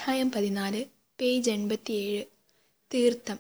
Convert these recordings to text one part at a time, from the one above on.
അധ്യായം പതിനാല് പേജ് എൺപത്തിയേഴ് തീർത്ഥം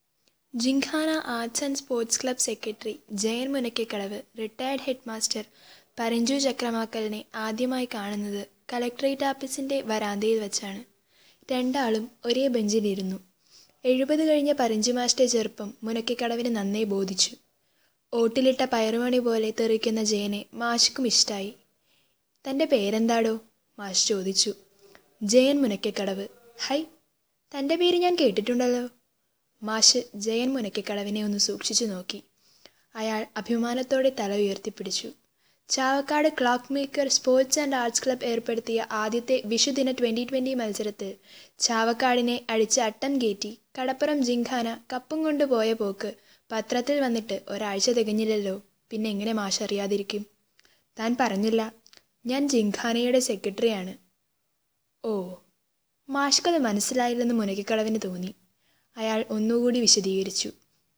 gymkhana arts and sports club secretary Jayan Munakkakkadavu retired head master Paranju ചക്രമാക്കലിനെ ആദ്യമായി കാണുന്നത് കലക്ട്രേറ്റ് ഓഫീസിൻ്റെ വരാന്തയിൽ വച്ചാണ് രണ്ടാളും ഒരേ ബെഞ്ചിലിരുന്നു എഴുപത് കഴിഞ്ഞ പരഞ്ചു മാസ്റ്റർ ചെറുപ്പം മുനക്കക്കടവിന് നന്നേ ബോധിച്ചു ഓട്ടിലിട്ട പയറുമണി പോലെ തെറിക്കുന്ന ജയനെ മാഷ്ക്കും ഇഷ്ടായി തൻ്റെ പേരെന്താടോ മാഷ് ചോദിച്ചു ജയൻ മുനക്കക്കടവ് ഹൈ തൻ്റെ പേര് ഞാൻ കേട്ടിട്ടുണ്ടല്ലോ മാഷ് ജയൻ മുനക്കക്കടവിനെ ഒന്ന് സൂക്ഷിച്ചു നോക്കി അയാൾ അഭിമാനത്തോടെ തല ഉയർത്തിപ്പിടിച്ചു Chavakkad clock maker sports and arts club ഏർപ്പെടുത്തിയ ആദ്യത്തെ വിഷുദിന ട്വൻ്റി ട്വൻ്റി മത്സരത്തിൽ ചാവക്കാടിനെ അടിച്ച് അട്ടം കയറ്റി കടപ്പുറം ജിങ്ഖാന കപ്പും കൊണ്ടുപോയ പോക്ക് പത്രത്തിൽ വന്നിട്ട് ഒരാഴ്ച തികഞ്ഞില്ലല്ലോ പിന്നെ എങ്ങനെ മാഷ് അറിയാതിരിക്കും താൻ പറഞ്ഞില്ല ഞാൻ ജിങ്ഖാനയുടെ സെക്രട്ടറിയാണ് ഓ മാഷ്കത് മനസ്സിലായില്ലെന്ന് മുനക്കിക്കടവിന് തോന്നി അയാൾ ഒന്നുകൂടി വിശദീകരിച്ചു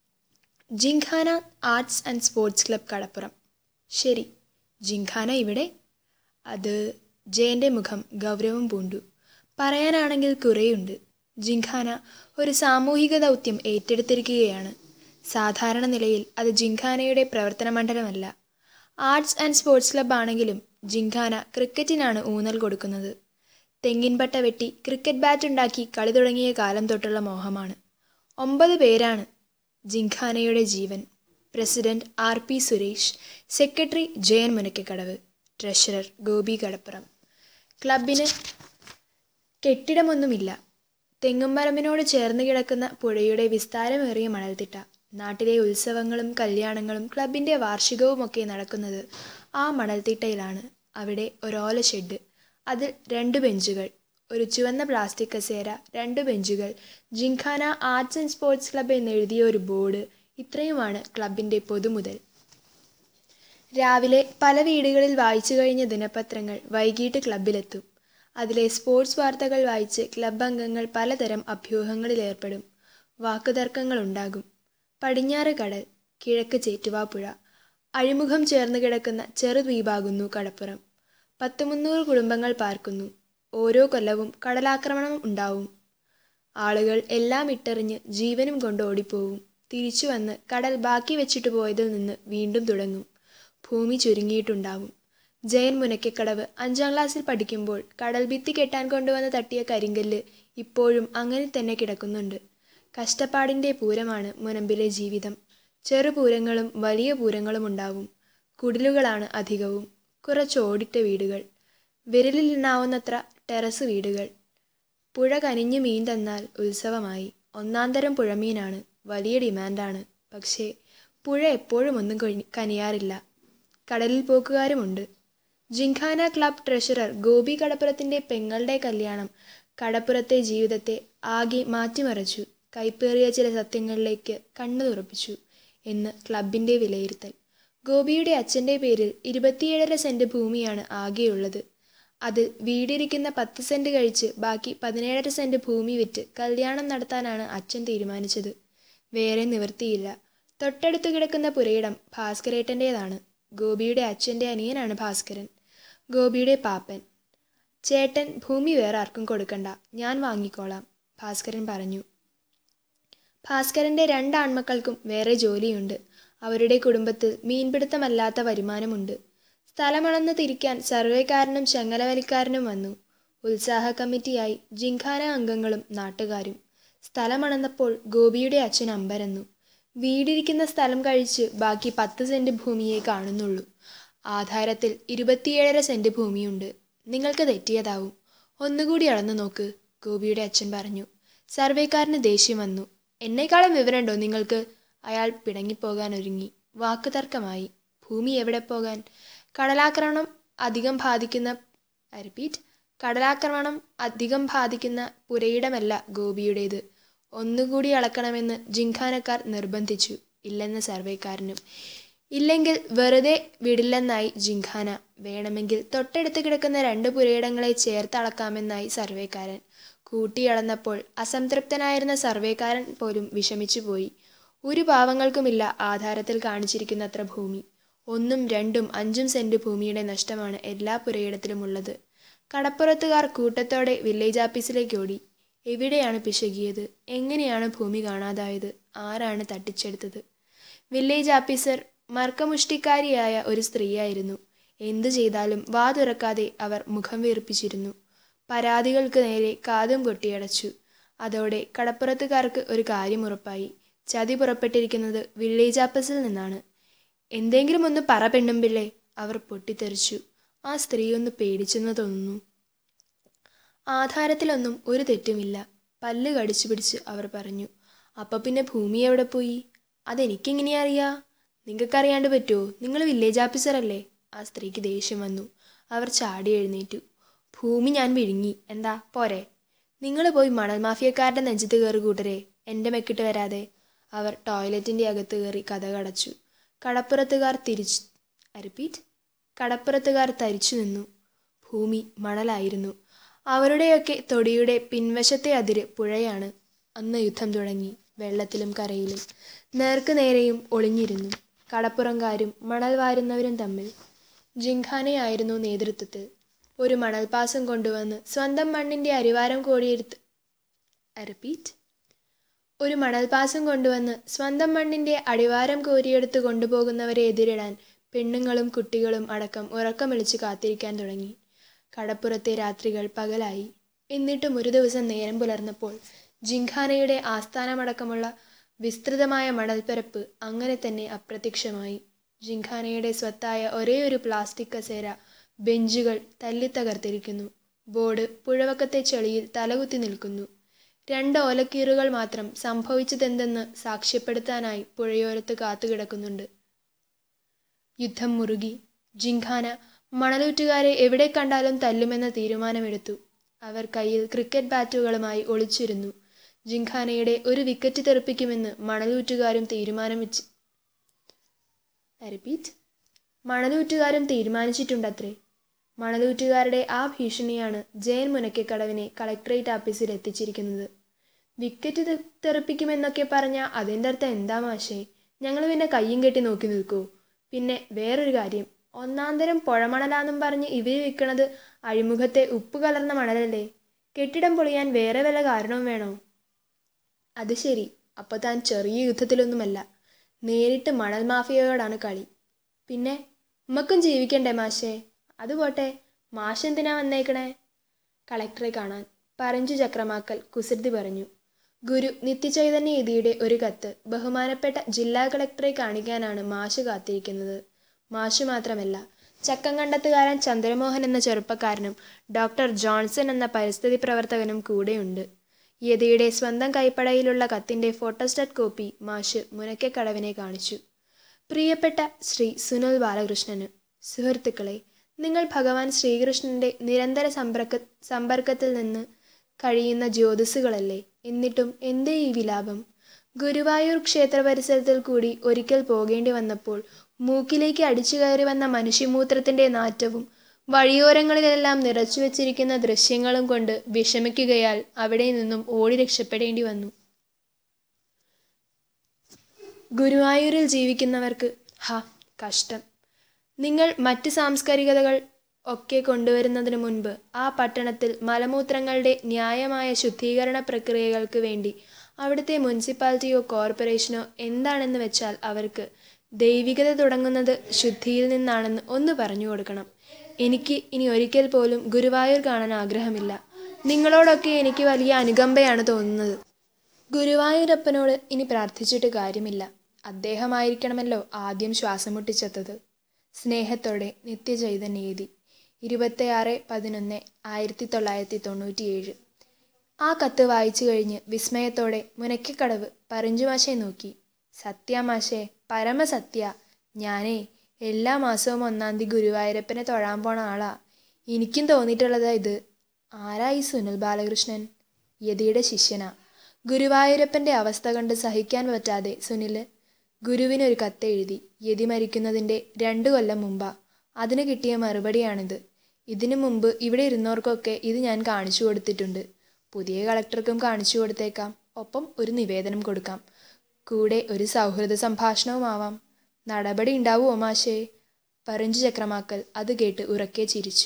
gymkhana arts and sports club കടപ്പുറം ശരി ജിങ്ഖാന ഇവിടെ അത് ജയൻ്റെ മുഖം ഗൗരവം പൂണ്ടു പറയാനാണെങ്കിൽ കുറേയുണ്ട് ജിങ്ഖാന ഒരു സാമൂഹിക ദൗത്യം ഏറ്റെടുത്തിരിക്കുകയാണ് സാധാരണ നിലയിൽ അത് ജിങ്ഖാനയുടെ പ്രവർത്തന മണ്ഡലമല്ല ആർട്സ് ആൻഡ് സ്പോർട്സ് ക്ലബ് ആണെങ്കിലും ജിങ്ഖാന ക്രിക്കറ്റിനാണ് ഊന്നൽ കൊടുക്കുന്നത് തെങ്ങിൻപട്ട വെട്ടി ക്രിക്കറ്റ് ബാറ്റ് ഉണ്ടാക്കി കളി തുടങ്ങിയ കാലം തൊട്ടുള്ള മോഹമാണ് ഒമ്പത് പേരാണ് ജിങ്ഖാനയുടെ ജീവൻ president R P Suresh secretary Jayan Munakkakkadavu treasurer Gopi Kadappuram ക്ലബിന് കെട്ടിടമൊന്നുമില്ല തെങ്ങുംപറമ്പിനോട് ചേർന്ന് കിടക്കുന്ന പുഴയുടെ വിസ്താരമേറിയ മണൽത്തിട്ട നാട്ടിലെ ഉത്സവങ്ങളും കല്യാണങ്ങളും ക്ലബിൻ്റെ വാർഷികവുമൊക്കെ നടക്കുന്നത് ആ മണൽത്തിട്ടയിലാണ് അവിടെ ഒരോല ഷെഡ് അതിൽ രണ്ട് ബെഞ്ചുകൾ ഒരു ചുവന്ന പ്ലാസ്റ്റിക് കസേര രണ്ട് ബെഞ്ചുകൾ gymkhana arts and sports club എന്നെഴുതിയ ഒരു ബോർഡ് ഇത്രയുമാണ് ക്ലബിൻ്റെ പൊതുമുതൽ രാവിലെ പല വീടുകളിൽ വായിച്ചു കഴിഞ്ഞ ദിനപത്രങ്ങൾ വൈകിട്ട് ക്ലബിലെത്തും അതിലെ സ്പോർട്സ് വാർത്തകൾ വായിച്ച് ക്ലബ് അംഗങ്ങൾ പലതരം അഭ്യൂഹങ്ങളിലേർപ്പെടും വാക്കുതർക്കങ്ങളുണ്ടാകും പടിഞ്ഞാറ് കടൽ കിഴക്ക് ചേറ്റുവാപ്പുഴ അഴിമുഖം ചേർന്ന് കിടക്കുന്ന ചെറുദ്വീപാകുന്നു കടപ്പുറം പത്ത് മുന്നൂറ് കുടുംബങ്ങൾ പാർക്കുന്നു ഓരോ കൊല്ലവും കടലാക്രമണം ഉണ്ടാവും ആളുകൾ എല്ലാം ഇട്ടെറിഞ്ഞ് ജീവനും കൊണ്ട് ഓടിപ്പോവും തിരിച്ചു വന്ന് കടൽ ബാക്കി വെച്ചിട്ട് പോയതിൽ നിന്ന് വീണ്ടും തുടങ്ങും ഭൂമി ചുരുങ്ങിയിട്ടുണ്ടാവും ജയൻ മുനക്കക്കടവ് അഞ്ചാം ക്ലാസ്സിൽ പഠിക്കുമ്പോൾ കടൽ ഭിത്തി കെട്ടാൻ കൊണ്ടുവന്ന് തട്ടിയ കരിങ്കല്ല് ഇപ്പോഴും അങ്ങനെ തന്നെ കിടക്കുന്നുണ്ട് കഷ്ടപ്പാടിൻ്റെ പൂരമാണ് മുനമ്പിലെ ജീവിതം ചെറുപൂരങ്ങളും വലിയ പൂരങ്ങളും ഉണ്ടാവും കുടിലുകളാണ് അധികവും കുറച്ച് ഓടിട്ട വീടുകൾ വിരലിലെണ്ണാവുന്നത്ര ടെറസ് വീടുകൾ പുഴ കനിഞ്ഞു മീൻ തന്നാൽ ഉത്സവമായി ഒന്നാന്തരം പുഴമീനാണ് വലിയ ഡിമാൻഡാണ് പക്ഷേ പുഴ എപ്പോഴും ഒന്നും കനിയാറില്ല കടലിൽ പോക്കുകാരുമുണ്ട് ജിങ്ഖാന ക്ലബ് ട്രഷറർ ഗോപി കടപ്പുറത്തിൻ്റെ പെങ്ങളുടെ കല്യാണം കടപ്പുറത്തെ ജീവിതത്തെ ആകെ മാറ്റിമറിച്ചു കൈപ്പേറിയ ചില സത്യങ്ങളിലേക്ക് കണ്ണു തുറപ്പിച്ചു എന്ന് ക്ലബിൻ്റെ വിലയിരുത്തൽ ഗോപിയുടെ അച്ഛൻ്റെ പേരിൽ ഇരുപത്തിയേഴര സെൻറ്റ് ഭൂമിയാണ് ആകെയുള്ളത് അതിൽ വീടിരിക്കുന്ന പത്ത് സെൻറ്റ് കഴിച്ച് ബാക്കി പതിനേഴര സെൻറ്റ് ഭൂമി വിറ്റ് കല്യാണം നടത്താനാണ് അച്ഛൻ തീരുമാനിച്ചത് വേറെ നിവൃത്തിയില്ല തൊട്ടടുത്ത് കിടക്കുന്ന പുരയിടം ഭാസ്കരേട്ടൻ്റേതാണ് ഗോപിയുടെ അച്ഛൻ്റെ അനിയനാണ് ഭാസ്കരൻ ഗോപിയുടെ പാപ്പൻ ചേട്ടൻ ഭൂമി വേറെ ആർക്കും കൊടുക്കണ്ട ഞാൻ വാങ്ങിക്കോളാം ഭാസ്കരൻ പറഞ്ഞു ഭാസ്കരൻ്റെ രണ്ട് ആൺമക്കൾക്കും വേറെ ജോലിയുണ്ട് അവരുടെ കുടുംബത്തിൽ മീൻപിടുത്തമല്ലാത്ത വരുമാനമുണ്ട് സ്ഥലമളന്ന് തിരിക്കാൻ സർവേക്കാരനും ചങ്ങലവലിക്കാരനും വന്നു ഉത്സാഹ കമ്മിറ്റിയായി ജിങ്ഖാന അംഗങ്ങളും നാട്ടുകാരും സ്ഥലമണന്നപ്പോൾ ഗോപിയുടെ അച്ഛൻ അമ്പരന്നു വീടിരിക്കുന്ന സ്ഥലം കഴിച്ച് ബാക്കി പത്ത് സെൻറ്റ് ഭൂമിയെ കാണുന്നുള്ളൂ ആധാരത്തിൽ ഇരുപത്തിയേഴര സെൻറ്റ് ഭൂമിയുണ്ട് നിങ്ങൾക്ക് തെറ്റിയതാവും ഒന്നുകൂടി അളന്നു നോക്ക് ഗോപിയുടെ അച്ഛൻ പറഞ്ഞു സർവേക്കാരന് ദേഷ്യം വന്നു എന്നേക്കാളും വിവരമുണ്ടോ നിങ്ങൾക്ക് അയാൾ പിണങ്ങിപ്പോകാൻ ഒരുങ്ങി വാക്കുതർക്കമായി ഭൂമി എവിടെ പോകാൻ കടലാക്രമണം അധികം ബാധിക്കുന്ന റിപ്പീറ്റ് കടലാക്രമണം അധികം ബാധിക്കുന്ന പുരയിടമല്ല ഗോപിയുടേത് ഒന്നുകൂടി അളക്കണമെന്ന് ജിങ്ഖാനക്കാർ നിർബന്ധിച്ചു ഇല്ലെന്ന് സർവേക്കാരനും ഇല്ലെങ്കിൽ വെറുതെ വിടില്ലെന്നായി ജിങ്ഖാന വേണമെങ്കിൽ തൊട്ടടുത്ത് കിടക്കുന്ന രണ്ട് പുരയിടങ്ങളെ ചേർത്ത് അളക്കാമെന്നായി സർവേക്കാരൻ കൂട്ടിയളന്നപ്പോൾ അസംതൃപ്തനായിരുന്ന സർവേക്കാരൻ പോലും വിഷമിച്ചുപോയി ഒരു പാവങ്ങൾക്കുമില്ല ആധാരത്തിൽ കാണിച്ചിരിക്കുന്നത്ര ഭൂമി ഒന്നും രണ്ടും അഞ്ചും സെൻറ്റ് ഭൂമിയുടെ നഷ്ടമാണ് എല്ലാ പുരയിടത്തിലുമുള്ളത് കടപ്പുറത്തുകാർ കൂട്ടത്തോടെ വില്ലേജ് ആപ്പീസിലേക്ക് ഓടി എവിടെയാണ് പിശകിയത് എങ്ങനെയാണ് ഭൂമി കാണാതായത് ആരാണ് തട്ടിച്ചെടുത്തത് വില്ലേജ് ഓഫീസർ മർക്കമുഷ്ടിക്കാരിയായ ഒരു സ്ത്രീയായിരുന്നു എന്തു ചെയ്താലും വാ തുറക്കാതെ അവർ മുഖം വീർപ്പിച്ചിരുന്നു പരാതികൾക്ക് നേരെ കാതും കൊട്ടിയടച്ചു അതോടെ കടപ്പുറത്തുകാർക്ക് ഒരു കാര്യം ഉറപ്പായി ചതി പുറപ്പെട്ടിരിക്കുന്നത് വില്ലേജ് ആപ്പീസിൽ നിന്നാണ് എന്തെങ്കിലും ഒന്ന് പറ പെണ്ണുമ്പിള്ളേ അവർ പൊട്ടിത്തെറിച്ചു ആ സ്ത്രീ ഒന്ന് പേടിച്ചെന്ന് തോന്നുന്നു ആധാരത്തിലൊന്നും ഒരു തെറ്റുമില്ല പല്ല് കടിച്ചു പിടിച്ച് അവർ പറഞ്ഞു അപ്പൊ പിന്നെ ഭൂമി എവിടെ പോയി അതെനിക്കെങ്ങനെയാ അറിയാ നിങ്ങൾക്കറിയാണ്ട് പറ്റുമോ നിങ്ങൾ വില്ലേജ് ഓഫീസർ അല്ലേ ആ സ്ത്രീക്ക് ദേഷ്യം വന്നു അവർ ചാടി എഴുന്നേറ്റു ഭൂമി ഞാൻ വിഴുങ്ങി എന്താ പോരെ നിങ്ങൾ പോയി മണൽ മാഫിയക്കാരുടെ നെഞ്ചത്ത് കയറി കൂട്ടരെ എൻ്റെ മെക്കിട്ട് വരാതെ അവർ ടോയ്ലറ്റിൻ്റെ അകത്ത് കയറി കഥ കടച്ചു കടപ്പുറത്തുകാർ തിരിച്ചു റിപ്പീറ്റ് കടപ്പുറത്തുകാർ തരിച്ചു നിന്നു ഭൂമി മണലായിരുന്നു അവരുടെയൊക്കെ തൊടിയുടെ പിൻവശത്തെ അതിര് പുഴയാണ് അന്ന് യുദ്ധം തുടങ്ങി വെള്ളത്തിലും കരയിലും നേർക്ക് നേരെയും ഒളിഞ്ഞിരുന്നു കടപ്പുറംകാരും മണൽ വാരുന്നവരും തമ്മിൽ ജിങ്ഖാനയായിരുന്നു നേതൃത്വത്തിൽ ഒരു മണൽപ്പാസം കൊണ്ടുവന്ന് സ്വന്തം മണ്ണിൻ്റെ അരിവാരം കോരിയെടുത്ത് റിപ്പീറ്റ് ഒരു മണൽപ്പാസം കൊണ്ടുവന്ന് സ്വന്തം മണ്ണിൻ്റെ അടിവാരം കോരിയെടുത്ത് കൊണ്ടുപോകുന്നവരെ എതിരിടാൻ പെണ്ണുങ്ങളും കുട്ടികളും അടക്കം ഉറക്കം വിളിച്ച് കാത്തിരിക്കാൻ തുടങ്ങി കടപ്പുറത്തെ രാത്രികൾ പകലായി എന്നിട്ടും ഒരു ദിവസം നേരം പുലർന്നപ്പോൾ ജിങ്ഖാനയുടെ ആസ്ഥാനമടക്കമുള്ള വിസ്തൃതമായ മണൽപ്പരപ്പ് അങ്ങനെ തന്നെ അപ്രത്യക്ഷമായി ജിങ്ഖാനയുടെ സ്വത്തായ ഒരേ ഒരു പ്ലാസ്റ്റിക് കസേര ബെഞ്ചുകൾ തല്ലിത്തകർത്തിരിക്കുന്നു ബോർഡ് പുഴവക്കത്തെ ചെളിയിൽ തലകുത്തി നിൽക്കുന്നു രണ്ട് ഓലക്കീറുകൾ മാത്രം സംഭവിച്ചതെന്തെന്ന് സാക്ഷ്യപ്പെടുത്താനായി പുഴയോരത്ത് കാത്തുകിടക്കുന്നുണ്ട് യുദ്ധം മുറുകി ജിങ്ഖാന മണലൂറ്റുകാരെ എവിടെ കണ്ടാലും തല്ലുമെന്ന തീരുമാനമെടുത്തു അവർ കയ്യിൽ ക്രിക്കറ്റ് ബാറ്റുകളുമായി ഒളിച്ചിരുന്നു ജിങ്ഖാനയുടെ ഒരു വിക്കറ്റ് തെറിപ്പിക്കുമെന്ന് മണലൂറ്റുകാരും തീരുമാനം വെച്ച് റിപ്പീറ്റ് മണലൂറ്റുകാരും തീരുമാനിച്ചിട്ടുണ്ടത്രേ മണലൂറ്റുകാരുടെ ആ ഭീഷണിയാണ് ജയൻ മുനക്കക്കടവിനെ കളക്ടറേറ്റ് ഓഫീസിൽ എത്തിച്ചിരിക്കുന്നത് വിക്കറ്റ് തെ- തെറിപ്പിക്കുമെന്നൊക്കെ പറഞ്ഞ അതിൻ്റെ അർത്ഥം എന്താ മാഷേ ഞങ്ങൾ പിന്നെ കയ്യും കെട്ടി നോക്കി നിൽക്കൂ പിന്നെ വേറൊരു കാര്യം ഒന്നാന്തരം പുഴമണലാന്നും പറഞ്ഞ് ഇവര് വിൽക്കണത് അഴിമുഖത്തെ ഉപ്പ് കലർന്ന മണലല്ലേ കെട്ടിടം പൊളിയാൻ വേറെ വല്ല കാരണവും വേണോ അത് ശരി അപ്പോൾ താൻ ചെറിയ യുദ്ധത്തിലൊന്നുമല്ല നേരിട്ട് മണൽ മാഫിയയോടാണ് കളി പിന്നെ ഉമ്മക്കും ജീവിക്കണ്ടേ മാഷേ അത് പോട്ടെ മാഷ് എന്തിനാ വന്നേക്കണേ കളക്ടറെ കാണാൻ പറഞ്ചു ചക്രമാക്കൽ കുസൃതി പറഞ്ഞു ഗുരു നിത്യചൈതന്യ ഇതിയുടെ ഒരു കത്ത് ബഹുമാനപ്പെട്ട ജില്ലാ കളക്ടറെ കാണിക്കാനാണ് മാഷ് കാത്തിരിക്കുന്നത് മാഷ് മാത്രമല്ല ചക്കങ്കണ്ടത്തുകാരൻ ചന്ദ്രമോഹൻ എന്ന ചെറുപ്പക്കാരനും ഡോക്ടർ ജോൺസൺ എന്ന പരിസ്ഥിതി പ്രവർത്തകനും കൂടെയുണ്ട് യതിയുടെ സ്വന്തം കൈപ്പടയിലുള്ള കത്തിന്റെ ഫോട്ടോസ്റ്റാറ്റ് കോപ്പി മാഷ് മുനക്കക്കടവിനെ കാണിച്ചു പ്രിയപ്പെട്ട ശ്രീ സുനിൽ ബാലകൃഷ്ണന് സുഹൃത്തുക്കളെ നിങ്ങൾ ഭഗവാൻ ശ്രീകൃഷ്ണന്റെ നിരന്തര സമ്പർക്ക സമ്പർക്കത്തിൽ നിന്ന് കഴിയുന്ന ജ്യോതിസുകളല്ലേ എന്നിട്ടും എന്തേ ഈ വിലാപം ഗുരുവായൂർ ക്ഷേത്ര പരിസരത്തിൽ കൂടി ഒരിക്കൽ പോകേണ്ടി വന്നപ്പോൾ മൂക്കിലേക്ക് അടിച്ചു കയറി വന്ന മനുഷ്യമൂത്രത്തിന്റെ നാറ്റവും വഴിയോരങ്ങളിലെല്ലാം നിറച്ചു വച്ചിരിക്കുന്ന ദൃശ്യങ്ങളും കൊണ്ട് വിഷമിക്കുകയാൽ അവിടെ നിന്നും ഓടി രക്ഷപ്പെടേണ്ടി വന്നു ഗുരുവായൂരിൽ ജീവിക്കുന്നവർക്ക് ഹ കഷ്ടം നിങ്ങൾ മറ്റ് സാംസ്കാരികതകൾ ഒക്കെ കൊണ്ടുവരുന്നതിന് മുൻപ് ആ പട്ടണത്തിൽ മലമൂത്രങ്ങളുടെ ന്യായമായ ശുദ്ധീകരണ പ്രക്രിയകൾക്ക് വേണ്ടി അവിടുത്തെ മുനിസിപ്പാലിറ്റിയോ കോർപ്പറേഷനോ എന്താണെന്ന് വെച്ചാൽ അവർക്ക് ദൈവികത തുടങ്ങുന്നത് ശുദ്ധിയിൽ നിന്നാണെന്ന് ഒന്ന് പറഞ്ഞു കൊടുക്കണം എനിക്ക് ഇനി ഒരിക്കൽ പോലും ഗുരുവായൂർ കാണാൻ ആഗ്രഹമില്ല നിങ്ങളോടൊക്കെ എനിക്ക് വലിയ അനുകമ്പയാണ് തോന്നുന്നത് ഗുരുവായൂരപ്പനോട് ഇനി പ്രാർത്ഥിച്ചിട്ട് കാര്യമില്ല അദ്ദേഹമായിരിക്കണമല്ലോ ആദ്യം ശ്വാസം മുട്ടിച്ചെത്തത് സ്നേഹത്തോടെ നിത്യചൈതന്യേതി ഇരുപത്തിയാറ് പതിനൊന്ന് ആയിരത്തി തൊള്ളായിരത്തി തൊണ്ണൂറ്റിയേഴ് ആ കത്ത് വായിച്ചു കഴിഞ്ഞ് വിസ്മയത്തോടെ മുനയ്ക്കക്കടവ് പറിഞ്ചുമാശയെ നോക്കി സത്യാമാശേ പരമസത്യ ഞാനേ എല്ലാ മാസവും ഒന്നാം തീയതി ഗുരുവായൂരപ്പനെ തൊഴാൻ പോണ ആളാ എനിക്കും തോന്നിയിട്ടുള്ളതാ ഇത് ആരാ ഈ സുനിൽ ബാലകൃഷ്ണൻ യതിയുടെ ശിഷ്യനാ ഗുരുവായൂരപ്പന്റെ അവസ്ഥ കണ്ട് സഹിക്കാൻ പറ്റാതെ സുനില് ഗുരുവിനൊരു കത്തെഴുതി യതി മരിക്കുന്നതിൻ്റെ രണ്ടു കൊല്ലം മുമ്പാ അതിന് കിട്ടിയ മറുപടിയാണിത് ഇതിനു മുമ്പ് ഇവിടെ ഇരുന്നവർക്കൊക്കെ ഇത് ഞാൻ കാണിച്ചു കൊടുത്തിട്ടുണ്ട് പുതിയ കളക്ടർക്കും കാണിച്ചു കൊടുത്തേക്കാം ഒപ്പം ഒരു നിവേദനം കൊടുക്കാം കൂടെ ഒരു സൗഹൃദ സംഭാഷണവുമാവാം നടപടി ഉണ്ടാവുമോ മാഷേ പറിഞ്ചു ചക്രമാക്കൽ അത് കേട്ട് ഉറക്കെ ചിരിച്ചു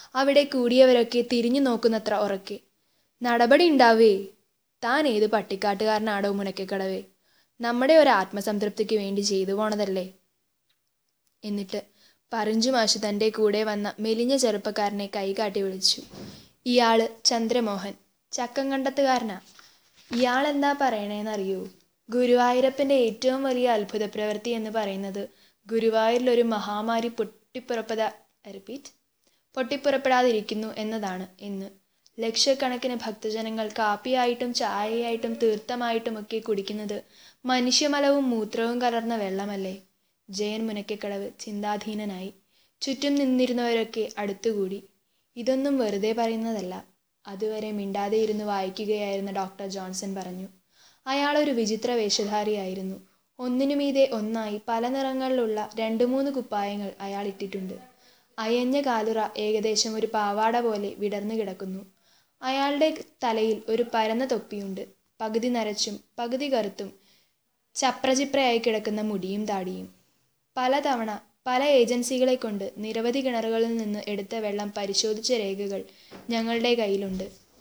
അവിടെ കൂടിയവരൊക്കെ തിരിഞ്ഞു നോക്കുന്നത്ര ഉറക്കെ നടപടി ഉണ്ടാവേ താൻ ഏത് പട്ടിക്കാട്ടുകാരനാടോ മുനക്കക്കടവേ നമ്മുടെ ഒരു ആത്മസംതൃപ്തിക്ക് വേണ്ടി ചെയ്തു പോണതല്ലേ എന്നിട്ട് പറിഞ്ചു മാഷ് തൻ്റെ കൂടെ വന്ന മെലിഞ്ഞ ചെറുപ്പക്കാരനെ കൈകാട്ടി വിളിച്ചു ഇയാള് ചന്ദ്രമോഹൻ ചക്കങ്കണ്ടത്തുകാരനാ ഇയാൾ എന്താ പറയണേന്നറിയോ ഗുരുവായൂരപ്പൻ്റെ ഏറ്റവും വലിയ അത്ഭുത പ്രവൃത്തി എന്ന് പറയുന്നത് ഗുരുവായൂരിലൊരു മഹാമാരി പൊട്ടിപ്പുറപ്പെടാ റിപ്പീറ്റ് പൊട്ടിപ്പുറപ്പെടാതിരിക്കുന്നു എന്നതാണ് എന്ന് ലക്ഷക്കണക്കിന് ഭക്തജനങ്ങൾ കാപ്പിയായിട്ടും ചായയായിട്ടും തീർത്ഥമായിട്ടുമൊക്കെ കുടിക്കുന്നത് മനുഷ്യമലവും മൂത്രവും കലർന്ന വെള്ളമല്ലേ ജയൻ മുനക്കക്കടവ് ചിന്താധീനനായി ചുറ്റും നിന്നിരുന്നവരൊക്കെ അടുത്തുകൂടി ഇതൊന്നും വെറുതെ പറയുന്നതല്ല അതുവരെ മിണ്ടാതെ ഇരുന്ന് വായിക്കുകയായിരുന്ന ഡോക്ടർ ജോൺസൺ പറഞ്ഞു അയാൾ ഒരു വിചിത്ര വേഷധാരിയായിരുന്നു ഒന്നിനുമീതെ ഒന്നായി പല നിറങ്ങളിലുള്ള രണ്ട് മൂന്ന് കുപ്പായങ്ങൾ അയാൾ ഇട്ടിട്ടുണ്ട് അയഞ്ഞ കാലുറ ഏകദേശം ഒരു പാവാട പോലെ വിടർന്നു കിടക്കുന്നു അയാളുടെ തലയിൽ ഒരു പരന്ന തൊപ്പിയുണ്ട് പകുതി നരച്ചും പകുതി കറുത്തും ചപ്രചിപ്രയായി കിടക്കുന്ന മുടിയും താടിയും പലതവണ പല ഏജൻസികളെ കൊണ്ട് നിരവധി കിണറുകളിൽ നിന്ന് എടുത്ത വെള്ളം പരിശോധിച്ച രേഖകൾ ഞങ്ങളുടെ കയ്യിലുണ്ട്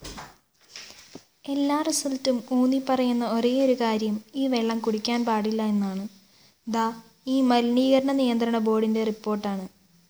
എല്ലാ റിസൾട്ടും ഊന്നി പറയുന്ന ഒരേയൊരു കാര്യം ഈ വെള്ളം കുടിക്കാൻ പാടില്ല എന്നാണ് ദാ ഈ മലിനീകരണ നിയന്ത്രണ ബോർഡിൻ്റെ റിപ്പോർട്ടാണ്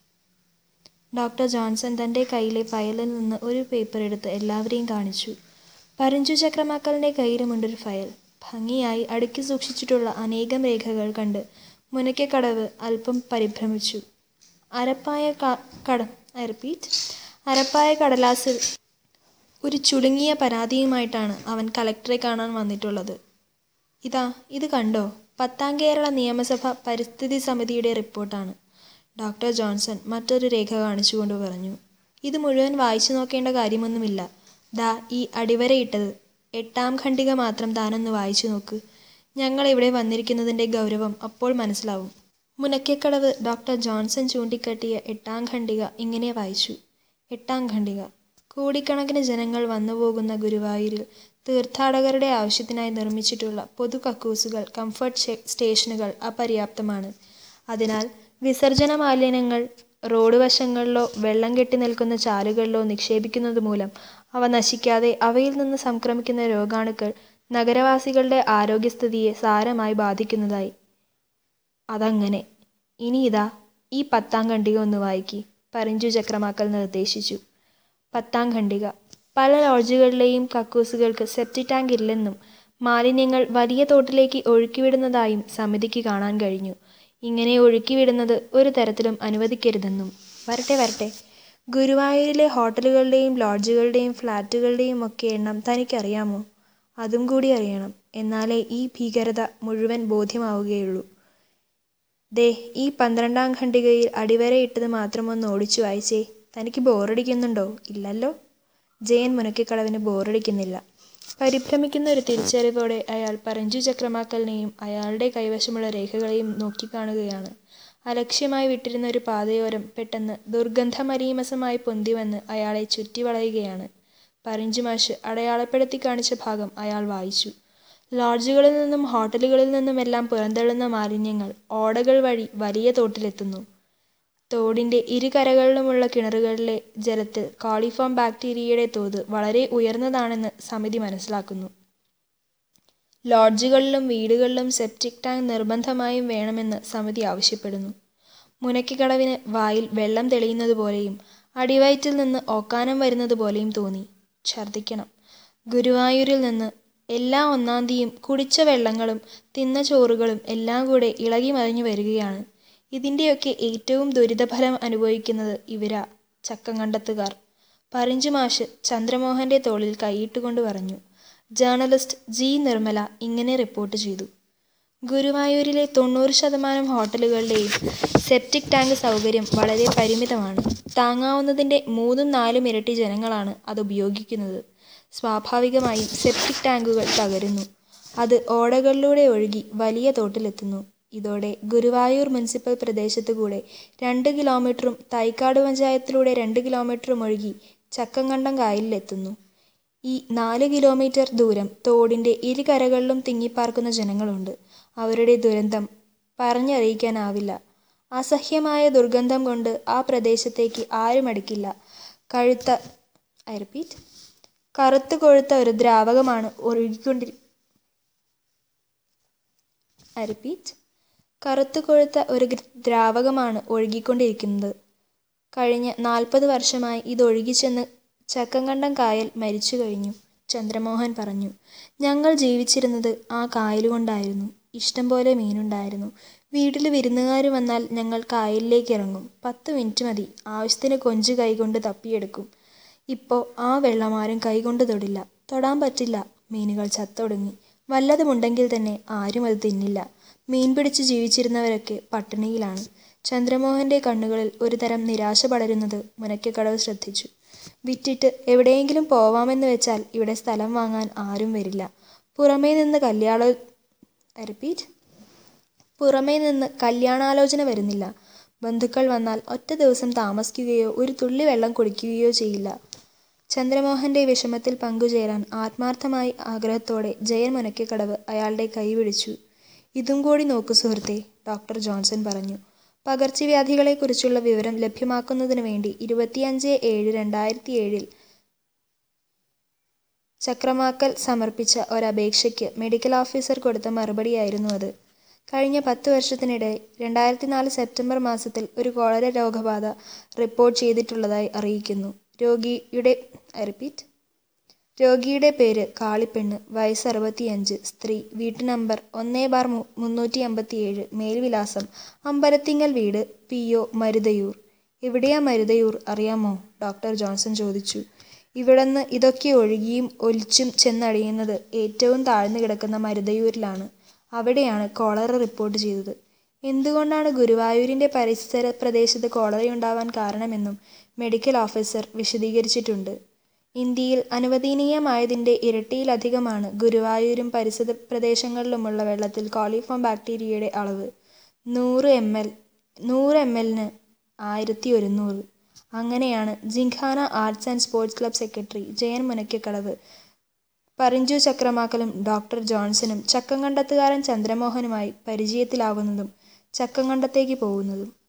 ഡോക്ടർ ജോൺസൺ തൻ്റെ കയ്യിലെ ഫയലിൽ നിന്ന് ഒരു പേപ്പർ എടുത്ത് എല്ലാവരെയും കാണിച്ചു പരഞ്ചു ചക്രമാക്കലിൻ്റെ കയ്യിലുമുണ്ടൊരു ഫയൽ ഭംഗിയായി അടുക്കി സൂക്ഷിച്ചിട്ടുള്ള അനേകം രേഖകൾ കണ്ട് മുനക്കക്കടവ് അല്പം പരിഭ്രമിച്ചു അരപ്പായ കട ഐ റിപ്പീറ്റ് അരപ്പായ കടലാസിൽ ഒരു ചുളുങ്ങിയ പരാതിയുമായിട്ടാണ് അവൻ കലക്ടറെ കാണാൻ വന്നിട്ടുള്ളത് ഇതാ ഇത് കണ്ടോ പത്താം കേരള നിയമസഭ പരിസ്ഥിതി സമിതിയുടെ റിപ്പോർട്ടാണ് ഡോക്ടർ ജോൺസൺ മറ്റൊരു രേഖ കാണിച്ചുകൊണ്ട് പറഞ്ഞു ഇത് മുഴുവൻ വായിച്ചു നോക്കേണ്ട കാര്യമൊന്നുമില്ല ദാ ഈ അടിവരയിട്ടത് എട്ടാം ഖണ്ഡിക മാത്രം താനൊന്ന് വായിച്ചു നോക്ക് ഞങ്ങൾ ഇവിടെ വന്നിരിക്കുന്നതിൻ്റെ ഗൗരവം അപ്പോൾ മനസ്സിലാവും മുനക്കക്കടവ് ഡോക്ടർ ജോൺസൺ ചൂണ്ടിക്കാട്ടിയ എട്ടാം ഖണ്ഡിക ഇങ്ങനെ വായിച്ചു എട്ടാം ഖണ്ഡിക കോടിക്കണക്കിന് ജനങ്ങൾ വന്നുപോകുന്ന ഗുരുവായൂരിൽ തീർത്ഥാടകരുടെ ആവശ്യത്തിനായി നിർമ്മിച്ചിട്ടുള്ള പൊതു കക്കൂസുകൾ കംഫർട്ട് സ്റ്റേഷനുകൾ അപര്യാപ്തമാണ് അതിനാൽ വിസർജന മാലിന്യങ്ങൾ റോഡ് വശങ്ങളിലോ വെള്ളം കെട്ടി നിൽക്കുന്ന ചാലുകളിലോ നിക്ഷേപിക്കുന്നത് മൂലം അവ നശിക്കാതെ അവയിൽ നിന്ന് സംക്രമിക്കുന്ന രോഗാണുക്കൾ നഗരവാസികളുടെ ആരോഗ്യസ്ഥിതിയെ സാരമായി ബാധിക്കുന്നതായി അതങ്ങനെ ഇനി ഇതാ ഈ പത്താം ഖണ്ഡിക ഒന്ന് വായിക്കി പറിഞ്ചു ചക്രമാക്കൽ നിർദ്ദേശിച്ചു പത്താം ഖണ്ഡിക പല ലോഡ്ജുകളിലെയും കക്കൂസുകൾക്ക് സെപ്റ്റി ടാങ്ക് ഇല്ലെന്നും മാലിന്യങ്ങൾ വലിയ തോട്ടിലേക്ക് ഒഴുക്കിവിടുന്നതായും സമിതിക്ക് കാണാൻ കഴിഞ്ഞു ഇങ്ങനെ ഒഴുക്കിവിടുന്നത് ഒരു തരത്തിലും അനുവദിക്കരുതെന്നും വരട്ടെ വരട്ടെ ഗുരുവായൂരിലെ ഹോട്ടലുകളുടെയും ലോഡ്ജുകളുടെയും ഫ്ലാറ്റുകളുടെയും ഒക്കെ എണ്ണം തനിക്കറിയാമോ അതും കൂടി അറിയണം എന്നാലേ ഈ ഭീകരത മുഴുവൻ ബോധ്യമാവുകയുള്ളൂ ദേ ഈ പന്ത്രണ്ടാം ഖണ്ഡികയിൽ അടിവരയിട്ടത് മാത്രമൊന്ന് ഓടിച്ചു വായിച്ചേ തനിക്ക് ബോറടിക്കുന്നുണ്ടോ ഇല്ലല്ലോ ജയൻ മുനക്കിക്കളവിന് ബോറടിക്കുന്നില്ല പരിഭ്രമിക്കുന്ന ഒരു തിരിച്ചറിവോടെ അയാൾ പരഞ്ചു ചക്രമാക്കലിനെയും അയാളുടെ കൈവശമുള്ള രേഖകളെയും നോക്കിക്കാണുകയാണ് അലക്ഷ്യമായി വിട്ടിരുന്ന ഒരു പാതയോരം പെട്ടെന്ന് ദുർഗന്ധമരീമസമായി പൊന്തിവന്ന് അയാളെ ചുറ്റി വളയുകയാണ് പറിഞ്ചുമാഷ് അടയാളപ്പെടുത്തി കാണിച്ച ഭാഗം അയാൾ വായിച്ചു ലോഡ്ജുകളിൽ നിന്നും ഹോട്ടലുകളിൽ നിന്നുമെല്ലാം പുറന്തള്ളുന്ന മാലിന്യങ്ങൾ ഓടകൾ വഴി വലിയ തോട്ടിലെത്തുന്നു തോടിൻ്റെ ഇരുകരകളിലുമുള്ള കിണറുകളിലെ ജലത്തിൽ കോളിഫോം ബാക്ടീരിയയുടെ തോത് വളരെ ഉയർന്നതാണെന്ന് സമിതി മനസ്സിലാക്കുന്നു ലോഡ്ജുകളിലും വീടുകളിലും സെപ്റ്റിക് ടാങ്ക് നിർബന്ധമായും വേണമെന്ന് സമിതി ആവശ്യപ്പെടുന്നു മുനക്കിക്കടവിന് വായിൽ വെള്ളം തെളിയുന്നത് പോലെയും അടിവയറ്റിൽ നിന്ന് ഓക്കാനം വരുന്നത് പോലെയും തോന്നി ഛർദ്ദിക്കണം ഗുരുവായൂരിൽ നിന്ന് എല്ലാ ഒന്നാന്തിയും കുടിച്ച വെള്ളങ്ങളും തിന്ന ചോറുകളും എല്ലാം കൂടെ ഇളകി മറിഞ്ഞു വരികയാണ് ഇതിൻ്റെയൊക്കെ ഏറ്റവും ദുരിതഫലം അനുഭവിക്കുന്നത് ഇവരാ ചക്കങ്കണ്ടത്തുകാർ പറിഞ്ചുമാഷ് ചന്ദ്രമോഹൻ്റെ തോളിൽ കൈയിട്ടുകൊണ്ട് പറഞ്ഞു ജേർണലിസ്റ്റ് ജി നിർമ്മല ഇങ്ങനെ റിപ്പോർട്ട് ചെയ്തു ഗുരുവായൂരിലെ തൊണ്ണൂറ് ശതമാനം ഹോട്ടലുകളുടെയും സെപ്റ്റിക് ടാങ്ക് സൗകര്യം വളരെ പരിമിതമാണ് താങ്ങാവുന്നതിൻ്റെ മൂന്നും നാലും ഇരട്ടി ജനങ്ങളാണ് അത് ഉപയോഗിക്കുന്നത് സ്വാഭാവികമായും സെപ്റ്റിക് ടാങ്കുകൾ തകരുന്നു അത് ഓടകളിലൂടെ ഒഴുകി വലിയ തോട്ടിലെത്തുന്നു ഇതോടെ ഗുരുവായൂർ മുനിസിപ്പൽ പ്രദേശത്തു കൂടെ രണ്ട് കിലോമീറ്ററും തൈക്കാട് പഞ്ചായത്തിലൂടെ രണ്ട് കിലോമീറ്ററും ഒഴുകി ചക്കങ്കണ്ടം കായലിലെത്തുന്നു ഈ നാല് കിലോമീറ്റർ ദൂരം തോടിൻ്റെ ഇരുകരകളിലും തിങ്ങിപ്പാർക്കുന്ന ജനങ്ങളുണ്ട് അവരുടെ ദുരന്തം പറഞ്ഞറിയിക്കാനാവില്ല അസഹ്യമായ ദുർഗന്ധം കൊണ്ട് ആ പ്രദേശത്തേക്ക് ആരും അടുക്കില്ല കഴുത്ത ഐ റിപ്പീറ്റ് കറുത്തു കൊഴുത്ത ഒരു ദ്രാവകമാണ് ഒഴുകിക്കൊണ്ടിരി ഐ റിപ്പീറ്റ് കറുത്തു കൊഴുത്ത ഒരു ദ്രാവകമാണ് ഒഴുകിക്കൊണ്ടിരിക്കുന്നത് കഴിഞ്ഞ നാൽപ്പത് വർഷമായി ഇതൊഴുകിച്ചെന്ന് ചക്കങ്കണ്ടം കായൽ മരിച്ചു കഴിഞ്ഞു ചന്ദ്രമോഹൻ പറഞ്ഞു ഞങ്ങൾ ജീവിച്ചിരുന്നത് ആ കായലുകൊണ്ടായിരുന്നു ഇഷ്ടം പോലെ മീനുണ്ടായിരുന്നു വീട്ടിൽ വിരുന്നുകാർ വന്നാൽ ഞങ്ങൾ കായലിലേക്ക് ഇറങ്ങും പത്ത് മിനിറ്റ് മതി ആവശ്യത്തിന് കൊഞ്ച് കൈകൊണ്ട് തപ്പിയെടുക്കും ഇപ്പോൾ ആ വെള്ളമാരും കൈകൊണ്ട് തൊടില്ല തൊടാൻ പറ്റില്ല മീനുകൾ ചത്തൊടുങ്ങി വല്ലതുമുണ്ടെങ്കിൽ തന്നെ ആരും അത് തിന്നില്ല മീൻ പിടിച്ച് ജീവിച്ചിരുന്നവരൊക്കെ പട്ടിണിയിലാണ് ചന്ദ്രമോഹന്റെ കണ്ണുകളിൽ ഒരു തരം നിരാശ പടരുന്നത് മുനയ്ക്കക്കടവ് ശ്രദ്ധിച്ചു വിറ്റിട്ട് എവിടെയെങ്കിലും പോവാമെന്ന് വെച്ചാൽ ഇവിടെ സ്ഥലം വാങ്ങാൻ ആരും വരില്ല പുറമേ നിന്ന് കല്യാണ റിപ്പീറ്റ് പുറമേ നിന്ന് കല്യാണാലോചന വരുന്നില്ല ബന്ധുക്കൾ വന്നാൽ ഒറ്റ ദിവസം താമസിക്കുകയോ ഒരു തുള്ളി വെള്ളം കുടിക്കുകയോ ചെയ്യില്ല ചന്ദ്രമോഹന്റെ വിഷമത്തിൽ പങ്കുചേരാൻ ആത്മാർത്ഥമായി ആഗ്രഹത്തോടെ ജയൻ മുനയ്ക്കക്കടവ് അയാളുടെ കൈ പിടിച്ചു ഇതും കൂടി നോക്കൂ സുഹൃത്തെ ഡോക്ടർ ജോൺസൺ പറഞ്ഞു പകർച്ചവ്യാധികളെക്കുറിച്ചുള്ള വിവരം ലഭ്യമാക്കുന്നതിന് വേണ്ടി ഇരുപത്തിയഞ്ച് ഏഴ് രണ്ടായിരത്തി ഏഴിൽ ചക്രമാക്കൽ സമർപ്പിച്ച ഒരപേക്ഷയ്ക്ക് മെഡിക്കൽ ഓഫീസർ കൊടുത്ത മറുപടിയായിരുന്നു അത് കഴിഞ്ഞ പത്ത് വർഷത്തിനിടെ രണ്ടായിരത്തി നാല് സെപ്റ്റംബർ മാസത്തിൽ ഒരു കോളര രോഗബാധ റിപ്പോർട്ട് ചെയ്തിട്ടുള്ളതായി അറിയിക്കുന്നു രോഗിയുടെ റിപ്പീറ്റ് രോഗിയുടെ പേര് കാളിപ്പെണ്ണ് വയസ്സ് അറുപത്തിയഞ്ച് സ്ത്രീ വീട്ടു നമ്പർ ഒന്നേ ബാർ മുന്നൂറ്റി അമ്പത്തിയേഴ് മേൽവിലാസം അമ്പലത്തിങ്ങൽ വീട് പി ഒ മരുതയൂർ എവിടെയാ മരുതയൂർ അറിയാമോ ഡോക്ടർ ജോൺസൺ ചോദിച്ചു ഇവിടുന്ന് ഇതൊക്കെ ഒഴുകിയും ഒലിച്ചും ചെന്നടിയുന്നത് ഏറ്റവും താഴ്ന്നു കിടക്കുന്ന മരുതയൂരിലാണ് അവിടെയാണ് കോളറ റിപ്പോർട്ട് ചെയ്തത് എന്തുകൊണ്ടാണ് ഗുരുവായൂരിൻ്റെ പരിസര പ്രദേശത്ത് കോളറയുണ്ടാവാൻ കാരണമെന്നും മെഡിക്കൽ ഓഫീസർ വിശദീകരിച്ചിട്ടുണ്ട് ഇന്ത്യയിൽ അനുവദനീയമായതിൻ്റെ ഇരട്ടിയിലധികമാണ് ഗുരുവായൂരും പരിസര പ്രദേശങ്ങളിലുമുള്ള വെള്ളത്തിൽ കോളിഫോം ബാക്ടീരിയയുടെ അളവ് നൂറ് എം എൽ നൂറ് എം എല്ലിന് ആയിരത്തി ഒരുന്നൂറ് അങ്ങനെയാണ് gymkhana arts and sports club secretary Jayan Munakkakkadavu Parinju ചക്രമാക്കലും ഡോക്ടർ ജോൺസണും ചക്കങ്കണ്ടത്തുകാരൻ ചന്ദ്രമോഹനുമായി പരിചയത്തിലാവുന്നതും ചക്കങ്കണ്ടത്തേക്ക് പോകുന്നതും